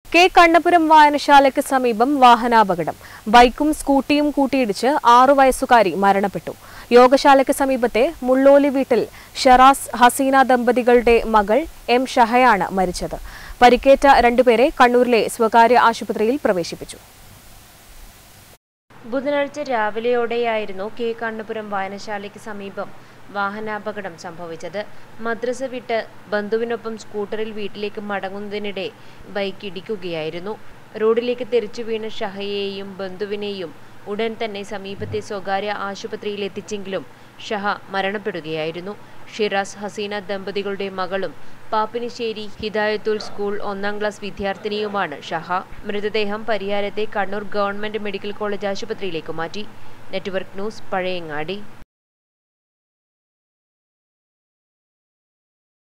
K Kannapuram വായനശാലയ്ക്ക് സമീപം വാഹനാപകടം ബൈക്കും സ്കൂട്ടിയും കൂട്ടിയിടിച്ച് ആറു വയസ്സുകാരി മരണപ്പെട്ടു യോഗശാലയ്ക്ക് സമീപത്തെ മുള്ളോലി വീട്ടിൽ ഷറാസ് ഹസീന ദമ്പതികളുടെ മകൾ എം ഷഹയാണ് മരിച്ചത് പരിക്കേറ്റ രണ്ടുപേരെ കണ്ണൂരിലെ സ്വകാര്യ ആശുപത്രിയിൽ പ്രവേശിപ്പിച്ചു ബുധനാഴ്ച രാവിലെയോടെയായിരുന്നു കെ കണ്ണപുരം വായനശാലയ്ക്ക് സമീപം വാഹനാപകടം സംഭവിച്ചത് മദ്രസ വിട്ട് ബന്ധുവിനൊപ്പം സ്കൂട്ടറിൽ വീട്ടിലേക്ക് മടങ്ങുന്നതിനിടെ ബൈക്ക് ഇടിക്കുകയായിരുന്നു റോഡിലേക്ക് തെറിച്ചു വീണ ഷഹയെയും ബന്ധുവിനെയും ഉടൻ തന്നെ സമീപത്തെ സ്വകാര്യ ആശുപത്രിയിൽ എത്തിച്ചെങ്കിലും ഷഹ മരണപ്പെടുകയായിരുന്നു ഷിറാസ് ഹസീന ദമ്പതികളുടെ മകളും പാപ്പിനിശ്ശേരി ഹിദായത്തുൽ സ്കൂൾ ഒന്നാം ക്ലാസ് വിദ്യാർത്ഥിനിയുമാണ് ഷഹ മൃതദേഹം പരിയാരത്തെ കണ്ണൂർ ഗവൺമെന്റ് മെഡിക്കൽ കോളേജ് ആശുപത്രിയിലേക്ക് മാറ്റി നെറ്റ്വർക്ക് ന്യൂസ് പഴയങ്ങാടി